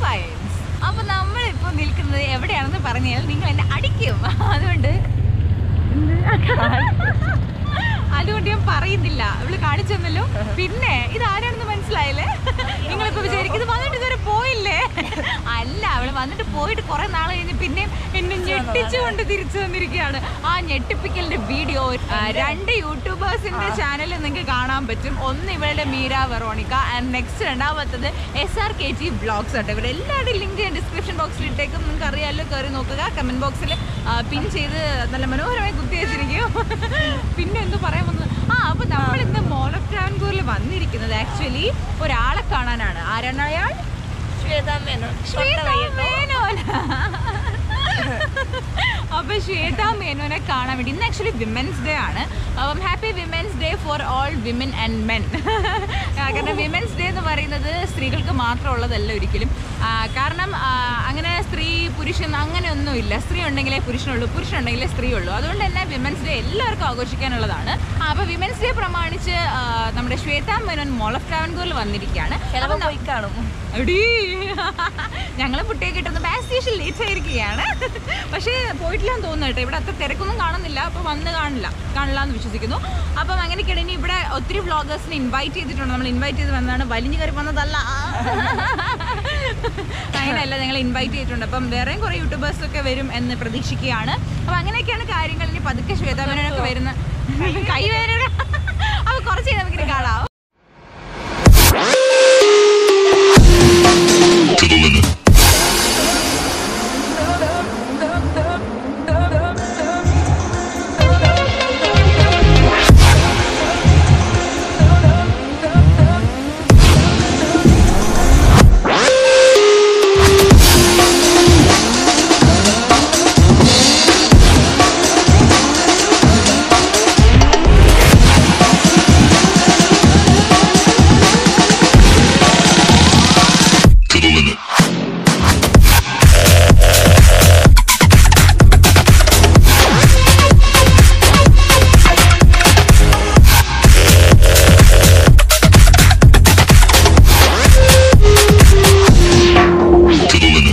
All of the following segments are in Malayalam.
സയൻസ് അപ്പൊ നമ്മൾ ഇപ്പൊ നിൽക്കുന്നത് എവിടെയാണെന്ന് പറഞ്ഞാൽ നിങ്ങൾ എന്നെ അടിക്കും അതുകൊണ്ട് അതുകൊണ്ട് ഞാൻ പറയുന്നില്ല ഇവള് കാണിച്ചു തന്നല്ലോ പിന്നെ ഇത് ആരാണെന്ന് മനസ്സിലായില്ലേ നിങ്ങളിപ്പോ വിചാരിക്കും ഇത് വന്നിട്ട് ഇതുവരെ പോയില്ലേ അല്ല അവള് വന്നിട്ട് പോയിട്ട് കുറെ നാൾ കഴിഞ്ഞ് പിന്നെ എന്നെ ഞെട്ടിച്ചുകൊണ്ട് തിരിച്ചു വന്നിരിക്കുകയാണ് ആ ഞെട്ടിപ്പിക്കലിന്റെ വീഡിയോ രണ്ട് യൂട്യൂബേഴ്സിന്റെ ചാനലിൽ നിങ്ങൾക്ക് കാണാൻ പറ്റും ഒന്ന് ഇവളുടെ മീര വെറോണിക്ക ആൻഡ് നെക്സ്റ്റ് രണ്ടാമത്തത് S R K G blogs ഉണ്ട് ഇവിടെ എല്ലാവരുടെയും ലിങ്ക് ഞാൻ ഡിസ്ക്രിപ്ഷൻ ബോക്സിൽ ഇട്ടേക്കും നിങ്ങൾക്ക് അറിയാമല്ലോ കയറി നോക്കുക കമന്റ് ബോക്സിൽ പിൻ ചെയ്ത് നല്ല മനോഹരമായി കുത്തി വെച്ചിരിക്കും പിന്നെ എന്ത് പറയാൻ വന്നത് ആ അപ്പൊ നമ്മൾ ഇന്ന് മോൾ ഓഫ് ട്രാൻകൂറിൽ വന്നിരിക്കുന്നത് ആക്ച്വലി ഒരാളെ കാണാനാണ് ആരാണ് അയാൾ ശ്വേതാ മേനോൻ ശ്വേത മേനോൻ അപ്പൊ ശ്വേത മേനോനെ കാണാൻ വേണ്ടി ഇന്ന് ആക്ച്വലി വിമൻസ് ഡേ ആണ് അപ്പം happy women's day for all women and men കാരണം വിമൻസ് ഡേ എന്ന് പറയുന്നത് സ്ത്രീകൾക്ക് മാത്രമുള്ളതല്ല ഒരിക്കലും ആ, കാരണം ആ, അങ്ങനെ സ്ത്രീ പുരുഷൻ അങ്ങനെയൊന്നുമില്ല സ്ത്രീ ഉണ്ടെങ്കിലേ പുരുഷനുള്ളൂ പുരുഷനുണ്ടെങ്കിലേ സ്ത്രീ ഉള്ളൂ അതുകൊണ്ട് തന്നെ വിമൻസ് ഡേ എല്ലാവർക്കും ആഘോഷിക്കാനുള്ളതാണ് ആ, അപ്പൊ വിമൻസ് ഡേ പ്രമാണിച്ച് ആ, നമ്മുടെ ശ്വേത മേനോൻ മോൾ ഓഫ് ട്രാവൻകൂറിൽ വന്നിരിക്കുകയാണ് ചിലപ്പോ അപ്പം പോയി കാണും എടീ ഞങ്ങള് കുട്ടിയെ കിട്ടുന്ന ബാസ്റ്റേഷൻ ലേറ്റ് ആയിരിക്കുകയാണ് പക്ഷേ പോയിട്ടില്ലാന്ന് തോന്നുന്നു കേട്ടോ ഇവിടെ അത്ര തിരക്കൊന്നും കാണുന്നില്ല അപ്പോൾ വന്ന് കാണില്ല കാണില്ല എന്ന് വിശ്വസിക്കുന്നു അപ്പം അങ്ങനെയൊക്കെയാണ് ഇനി ഇവിടെ ഒത്തിരി വ്ളോഗേഴ്സിനെ ഇൻവൈറ്റ് ചെയ്തിട്ടുണ്ട് നമ്മൾ ഇൻവൈറ്റ് ചെയ്ത് വന്നതാണ് വലിഞ്ഞു കയറി വന്നതല്ല അങ്ങനെയല്ല ഞങ്ങൾ ഇൻവൈറ്റ് ചെയ്തിട്ടുണ്ട് അപ്പം വേറെയും കുറേ യൂട്യൂബേഴ്സ് ഒക്കെ വരും എന്ന് പ്രതീക്ഷിക്കുകയാണ് അപ്പം അങ്ങനെയൊക്കെയാണ് കാര്യങ്ങൾ ഇനി പതുക്കെ ശ്വേതാമനൊക്കെ വരുന്ന കൈ വേദന അപ്പോൾ കുറച്ച് കഴിഞ്ഞ് നമുക്കിനി കാണാം to the limit. To the limit. To the limit.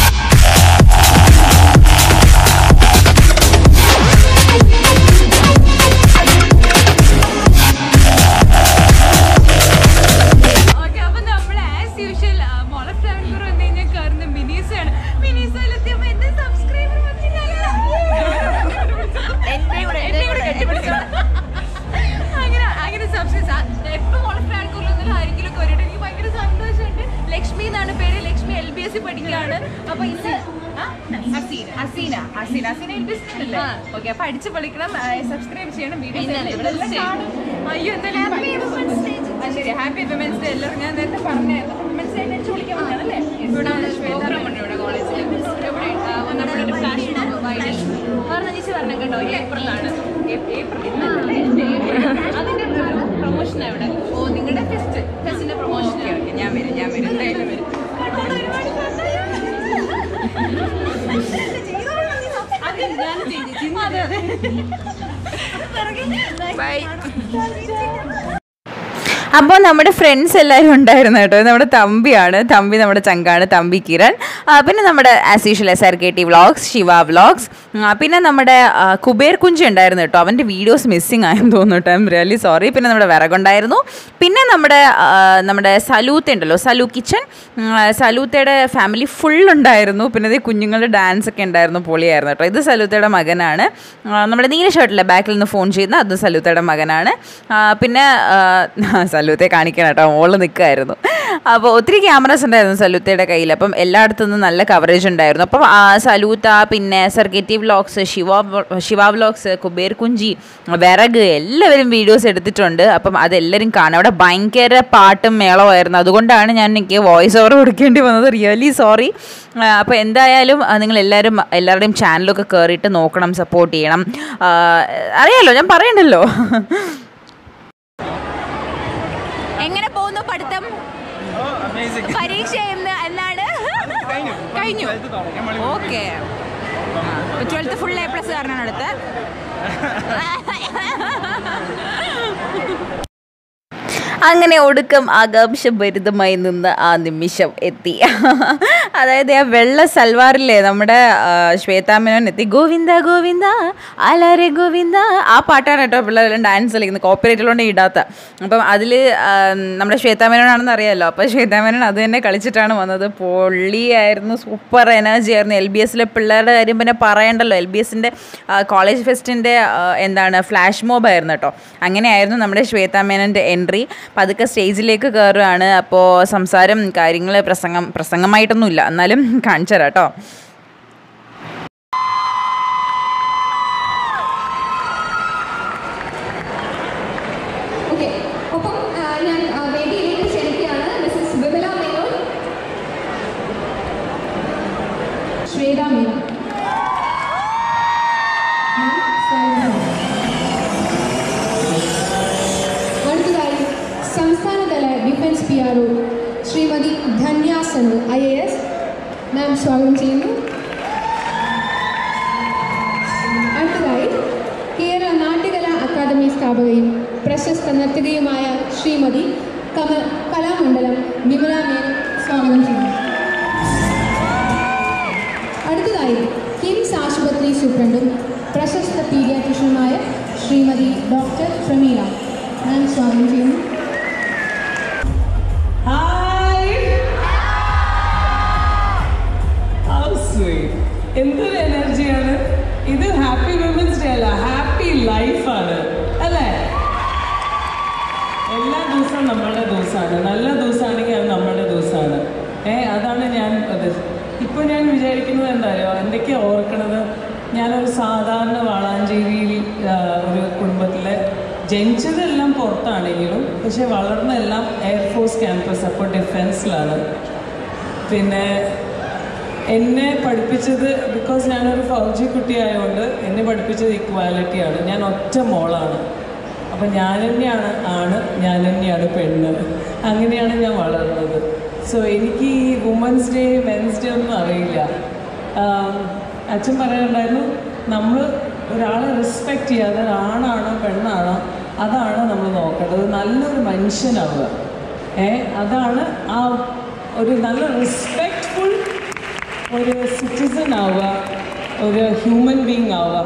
Okay അപ്പൊ നമ്മൾ as usual mall of Travancore വന്നു കഴിഞ്ഞാൽ കയറുന്ന മിനീസാണ് മിനീസയിലെത്തിയപ്പോ എന്റെ സബ്സ്ക്രൈബർ എന്റെ കൂടെ എന്റെ കൂടെ അങ്ങനെ അങ്ങനെ സബ്സ്ക്രൈബ് എപ്പോ മോൾ ഓഫ് ട്രാവൻകൂറിൽ വന്നാലും ആരെങ്കിലും ഒക്കെ വരും എനിക്ക് ഭയങ്കര സന്തോഷമുണ്ട് ലക്ഷ്മി എന്നാണ് പേര് ലക്ഷ്മി എൽ ബി എസ് പഠിക്കുകയാണ് അപ്പൊ ഇന്ന് ആ? Haseena Haseena Haseena Haseena L B S അല്ലേ ഓക്കെ അപ്പൊ അടിച്ച് പൊളിക്കണം സബ്സ്ക്രൈബ് ചെയ്യണം വീഡിയോസ് അയ്യോ എന്തായാലും ആ ശരി ഹാപ്പി വിമൻസ് ഡേ എല്ലാവരും ഞാൻ നേരത്തെ പറഞ്ഞായിരുന്നു വിമൻസ് ഡേ അടിച്ച് വിളിക്കാൻ വന്നതല്ലേ ഇവിടെ പ്രോഗ്രാം ഉണ്ട് ഇവിടെ കോളേജിൽ ഇവിടെ ആ, നമ്മുടെ ഒരു ഫാഷൻ പറഞ്ഞ ചേച്ചി പറഞ്ഞു കേട്ടോ ഏപ്രിലാണ് ഏപ്രിൽ ഇന്നല്ലേ അതിന്റെ പ്രൊമോഷൻ എവിടെ ഓ നിങ്ങളുടെ ഫെസ്റ്റ് ഫെസ്റ്റിന്റെ പ്രൊമോഷൻ ഓക്കെ ഞാൻ വരും ഞാൻ വരും എന്തായാലും വരും അതെ ഞാൻ ചേച്ചി അതെ അതെ ബൈ അപ്പോൾ നമ്മുടെ ഫ്രണ്ട്സ് എല്ലാവരും ഉണ്ടായിരുന്നു കേട്ടോ ഇത് നമ്മുടെ തമ്പിയാണ് തമ്പി നമ്മുടെ ചങ്കാണ് തമ്പി കിരൺ ആ, പിന്നെ നമ്മുടെ as usual S R K T vlogs Shiva vlogs പിന്നെ നമ്മുടെ ആ, കുബേർ കുഞ്ചി ഉണ്ടായിരുന്നു കേട്ടോ അവൻ്റെ വീഡിയോസ് മിസ്സിങ് ആയെന്ന് തോന്നുന്നു കേട്ടോ ഐ എം റിയലി സോറി പിന്നെ നമ്മുടെ വിറകുണ്ടായിരുന്നു പിന്നെ നമ്മുടെ ആ, നമ്മുടെ സലൂത്ത ഉണ്ടല്ലോ സലൂ കിച്ചൺ സലൂത്തയുടെ ഫാമിലി ഫുൾ ഉണ്ടായിരുന്നു പിന്നെ ഇത് കുഞ്ഞുങ്ങളുടെ ഡാൻസ് ഒക്കെ ഉണ്ടായിരുന്നു പൊളിയായിരുന്നു കേട്ടോ ഇത് സലൂത്തയുടെ മകനാണ് ആ, നമ്മുടെ നീല ഷർട്ടിലെ ബാക്കിൽ നിന്ന് ഫോൺ ചെയ്യുന്ന അതും സലൂത്തയുടെ മകനാണ് ആ, പിന്നെ ആ, സലൂത്തെ കാണിക്കണം കേട്ടോ മോള് നിൽക്കുമായിരുന്നു അപ്പോൾ ഒത്തിരി ക്യാമറാസ് ഉണ്ടായിരുന്നു സലൂത്തയുടെ കയ്യിൽ അപ്പം എല്ലായിടത്തു നിന്നും നല്ല കവറേജ് ഉണ്ടായിരുന്നു അപ്പം ആ, സലൂത്ത പിന്നെ സർഗേറ്റി വ്ളോഗ്സ് ശിവ വ്ളോ- ശിവ വ്ളോഗ്സ് കുബേർ കുഞ്ചി വിറക് എല്ലാവരും വീഡിയോസ് എടുത്തിട്ടുണ്ട് അപ്പം അതെല്ലാവരും കാണാം അവിടെ ഭയങ്കര പാട്ടും മേളമായിരുന്നു അതുകൊണ്ടാണ് ഞാൻ എനിക്ക് വോയിസ് ഓവർ കൊടുക്കേണ്ടി വന്നത് റിയലി സോറി അപ്പോൾ എന്തായാലും ആ, നിങ്ങൾ എല്ലാവരും എല്ലാവരുടെയും ചാനലൊക്കെ കയറിയിട്ട് നോക്കണം സപ്പോർട്ട് ചെയ്യണം ആ, അറിയാലോ ഞാൻ പറയണ്ടല്ലോ എങ്ങനെ പോകുന്നു പഠിത്തം പരീക്ഷ എന്ന് എന്നാണ് കഴിഞ്ഞു okay twelfth full A plus കാരനാണ് അടുത്ത് അങ്ങനെ ഒടുക്കം ആകാംക്ഷഭരിതമായി നിന്ന് ആ നിമിഷം എത്തി അതായത് ആ വെള്ള സൽവാറില്ലേ നമ്മുടെ ആ, ശ്വേതാമേനോൻ എത്തി ഗോവിന്ദ ഗോവിന്ദ ആലാരെ ഗോവിന്ദ ആ പാട്ടാണ് കേട്ടോ പിള്ളേരെല്ലാം ഡാൻസ് കളിക്കുന്നത് കോപ്പറേറ്റിലുകൊണ്ട് ഇടാത്ത അപ്പം അതിൽ നമ്മുടെ ശ്വേതാമേനോനാണെന്ന് അറിയാമല്ലോ അപ്പോൾ ശ്വേതാമേനോൻ അത് തന്നെ കളിച്ചിട്ടാണ് വന്നത് പൊള്ളിയായിരുന്നു സൂപ്പർ എനർജി ആയിരുന്നു എൽ ബി എസിലെ പിള്ളേരുടെ കാര്യം പിന്നെ പറയണ്ടല്ലോ എൽ ബി എസിൻ്റെ കോളേജ് ഫെസ്റ്റിൻ്റെ എന്താണ് ഫ്ലാഷ് മോബ് ആയിരുന്നു കേട്ടോ അങ്ങനെയായിരുന്നു നമ്മുടെ ശ്വേതാമേനൻ്റെ എൻട്രി പതുക്കെ സ്റ്റേജിലേക്ക് കയറുകയാണ് അപ്പോൾ സംസാരം കാര്യങ്ങൾ പ്രസംഗം പ്രസംഗമായിട്ടൊന്നുമില്ല എന്നാലും കാണിച്ചു തരാം കേട്ടോ ഓക്കെ ഒപ്പം ആ, ഞാൻ ആ, വേദിയിലേക്ക് ക്ഷണിക്കുകയാണ് മിസ്സസ് വിമല മേനോൻ ശ്വേത മേനോൻ ഉം, സ്വാഗതം. അടുത്തതായി സംസ്ഥാനതല defence P R O Shrimati Dhanya Sanu I A S ma'am സ്വാഗതം ചെയ്യുന്നു അടുത്തതായി കേരള നാട്യകലാ അക്കാദമി സ്ഥാപകയും പ്രശസ്ത നർത്തകിയുമായ ശ്രീമതി കമ കലാമണ്ഡലം വിമല മേനോൻ സ്വാഗതം ചെയ്യുന്നു അടുത്തതായി കിംസ് ആശുപത്രി സൂപ്രണ്ടും പ്രശസ്ത പീഡിയാട്രിഷ്യനുമായ ശ്രീമതി ഡോക്ടർ പ്രമീള ഞാൻ സ്വാഗതം ചെയ്യുന്നു ഹായ് How sweet. എന്തൊരു എനർജിയാണ് ഇത് ഹാപ്പി വിമൻസ് ഡേ അല്ല ഹാപ്പി ലൈഫാണ് അല്ലേ എല്ലാ ദിവസവും നമ്മളുടെ ദിവസമാണ് നല്ല ദിവസമാണെങ്കിൽ അത് നമ്മുടെ ദിവസമാണ് ഏ അതാണ് ഞാൻ അത് ഇപ്പോൾ ഞാൻ വിചാരിക്കുന്നത് എന്തായാലും എന്തൊക്കെ ഓർക്കണത് ഞാനൊരു സാധാരണ വാളാഞ്ചേരിയിൽ ആ, ഒരു കുടുംബത്തിലെ ജനിച്ചതെല്ലാം പുറത്താണെങ്കിലും പക്ഷെ വളർന്നെല്ലാം എയർഫോഴ്സ് ക്യാമ്പസ് അപ്പോൾ ഡിഫൻസിലാണ് പിന്നെ എന്നെ പഠിപ്പിച്ചത് ബിക്കോസ് ഞാനൊരു ഫൗജി കുട്ടിയായതുകൊണ്ട് എന്നെ പഠിപ്പിച്ചത് ഇക്വാലിറ്റിയാണ് ഞാൻ ഒറ്റ മോളാണ് അപ്പം ഞാൻ തന്നെയാണ് ആണ് ഞാൻ തന്നെയാണ് പെണ്ണ് അങ്ങനെയാണ് ഞാൻ വളർന്നത് സോ എനിക്ക് ഈ വുമൻസ് ഡേ മെൻസ് ഡേ ഒന്നും അറിയില്ല ആം, അച്ഛൻ പറയാറുണ്ടായിരുന്നു നമ്മൾ ഒരാളെ റെസ്പെക്റ്റ് ചെയ്യുക അത് ആണാണോ പെണ്ണാണോ അതാണ് നമ്മൾ നോക്കേണ്ടത് നല്ലൊരു മനുഷ്യനാവുക ഏ അതാണ് ആ ഒരു നല്ല റെസ്പെക്റ്റ്ഫുൾ ഒരു സിറ്റിസൺ ആവുക ഒരു ഹ്യൂമൻ ബീങ് ആവുക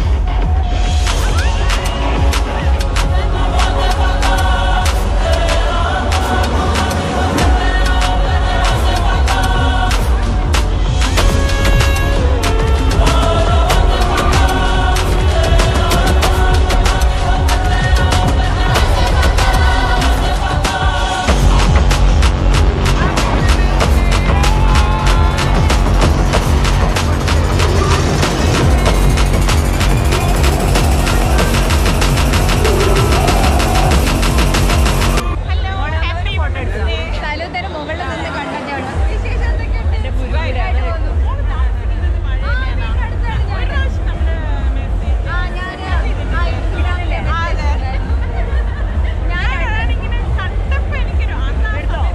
സ്ഥലത്തിന് മുകളിൽ നിന്ന് കണ്ടതാണ് വിശേഷം എന്തൊക്കെയുണ്ട് ഗുരുവായൂരായിട്ട് പോകുന്നു ആ, വീടിന്റെ അടുത്താണ് ഞാൻ. ആ, ഞാന് ആ, ഇടാനല്ലേ? ഞാനാണിങ്ങനെ കണ്ടപ്പോ എനിക്കൊരു ആഗ്രഹം.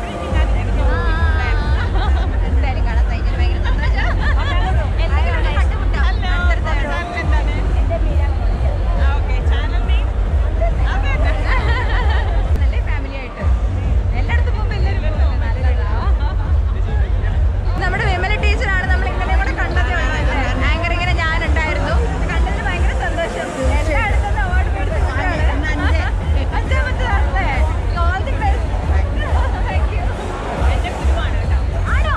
ആ, എന്തായാലും കാണാൻ കഴിഞ്ഞതിൽ ഭയങ്കര സന്തോഷം. എന്തെങ്കിലും കണ്ടുമുട്ടാം. അടുത്തടുത്ത്. എന്റെ പേരാണ് നല്ല ഫാമിലി ആയിട്ട് എല്ലായിടത്തും പോകുമ്പോൾ എല്ലാവരും പോകും. നല്ലതാ. നമ്മുടെ വിമല ടീച്ചറാണ് നമ്മൾ ഇന്നലെ കൂടെ കണ്ടത് ആങ്കർ ഇങ്ങനെ ഞാനുണ്ടായിരുന്നു കണ്ടതിൽ ഭയങ്കര സന്തോഷം എല്ലായിടത്തും അവാർഡ് മേടിച്ച കുട്ടിയാണ് അഞ്ചാമത്തെ ആളല്ലേ all the best thank you എന്റെ ഗുരുവാണ് കേട്ടോ ആണോ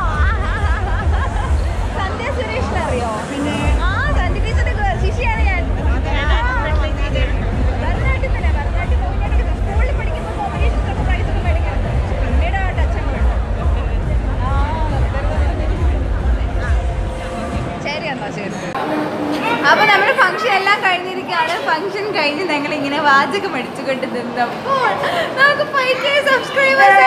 സന്ധ്യ സുരേഷിനെ അറിയോ പിന്നെ ആ സന്ധ്യ ടീച്ചറുടെ ശിശിയാണ് ഞാൻ ഭരതനാട്യത്തില്ല ഭരതനാട്യം മോഹിനിയാട്ടം സ്കൂളിൽ പഠിക്കുമ്പോൾ കോമ്പറ്റീഷൻസൊക്കെ പ്രൈസൊക്കെ മേടിക്കാറുണ്ട് പിന്നീട് ആ ടച്ചങ്ങളുണ്ട് ശരി എന്നാ ശരി അപ്പൊ നമ്മുടെ ഫംഗ്ഷൻ എല്ലാം കഴിഞ്ഞിരിക്കുകയാണ് ഫംഗ്ഷൻ കഴിഞ്ഞ് ഞങ്ങൾ ഇങ്ങനെ വാചകം അടിച്ചുകൊണ്ട് നിന്നപ്പോൾ നമുക്ക് ഫൈവ് കെ സബ്സ്ക്രൈബേഴ്സ്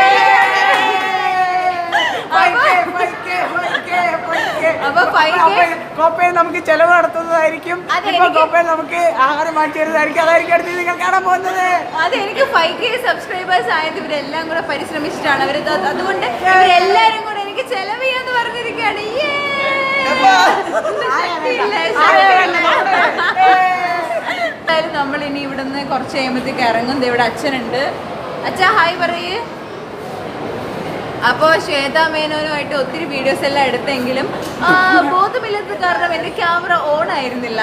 അപ്പൊ ഫൈവ് കെ കോപ്പയിൽ നമുക്ക് ചെലവ് നടത്തുന്നതായിരിക്കും അതെ, ഇപ്പൊ എനിക്ക് കോപ്പയിൽ നമുക്ക് ആഹാരം മാറ്റി തരുന്നതായിരിക്കും അതായിരിക്കും അടുത്ത് നിങ്ങൾ കാണാൻ പോകുന്നത് അത് എനിക്ക് ഫൈവ് കെ സബ്സ്ക്രൈബേഴ്സ് ആയത് ഇവരെല്ലാം കൂടെ പരിശ്രമിച്ചിട്ടാണ് അവർ അതുകൊണ്ട് ഇവരെല്ലാരും കൂടെ എനിക്ക് ചെലവ് ചെയ്യാന്ന് പറഞ്ഞിരിക്കുകയാണ് എന്തായാലും നമ്മൾ ഇനി ഇവിടുന്ന് കുറച്ച് കഴിയുമ്പോഴത്തേക്ക് ഇറങ്ങും ദേ ഇവിടെ അച്ഛനുണ്ട് അച്ഛാ ഹായ് പറയേ അപ്പോൾ ശ്വേത മേനോനുമായിട്ട് ഒത്തിരി വീഡിയോസ് എല്ലാം എടുത്തെങ്കിലും ആ, ബോധമില്ലാത്ത കാരണം എൻ്റെ ക്യാമറ ഓൺ ആയിരുന്നില്ല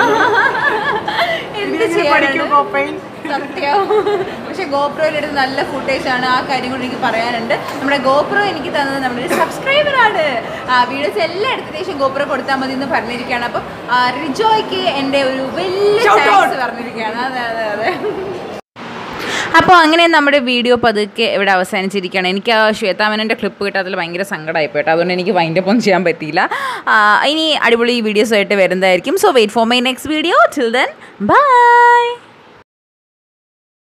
എന്ത് ചെയ്യാനാണ് സത്യം പക്ഷെ ഗോപ്രോയിൽ എടുത്ത് നല്ല ഫുട്ടേജ് ആണ് ആ കാര്യം കൂടി എനിക്ക് പറയാനുണ്ട് നമ്മുടെ ഗോപ്രോ എനിക്ക് തന്നത് നമ്മുടെ ഒരു സബ്സ്ക്രൈബറാണ് ആ വീഡിയോസ് എല്ലാം എടുത്തതിന് ശേഷം ഗോപ്രോ കൊടുത്താൽ മതി എന്ന് പറഞ്ഞിരിക്കുകയാണ് അപ്പം ആ, റിജോയ്ക്ക് എൻ്റെ ഒരു വലിയ താങ്ക്സ് പറഞ്ഞിരിക്കുകയാണ് അതെ അതെ അതെ അപ്പോൾ അങ്ങനെ നമ്മുടെ വീഡിയോ പതുക്കെ ഇവിടെ അവസാനിച്ചിരിക്കുകയാണ് എനിക്ക് ആ ശ്വേതാമനൻ്റെ ക്ലിപ്പ് കിട്ടാത്തതിൽ ഭയങ്കര സങ്കടമായി പോയിട്ട് അതുകൊണ്ട് എനിക്ക് വൈൻഡപ്പ് ഒന്നും ചെയ്യാൻ പറ്റിയില്ല ആ, ഇനി അടിപൊളി വീഡിയോസുമായിട്ട് വരുന്നതായിരിക്കും so wait for my next video till then by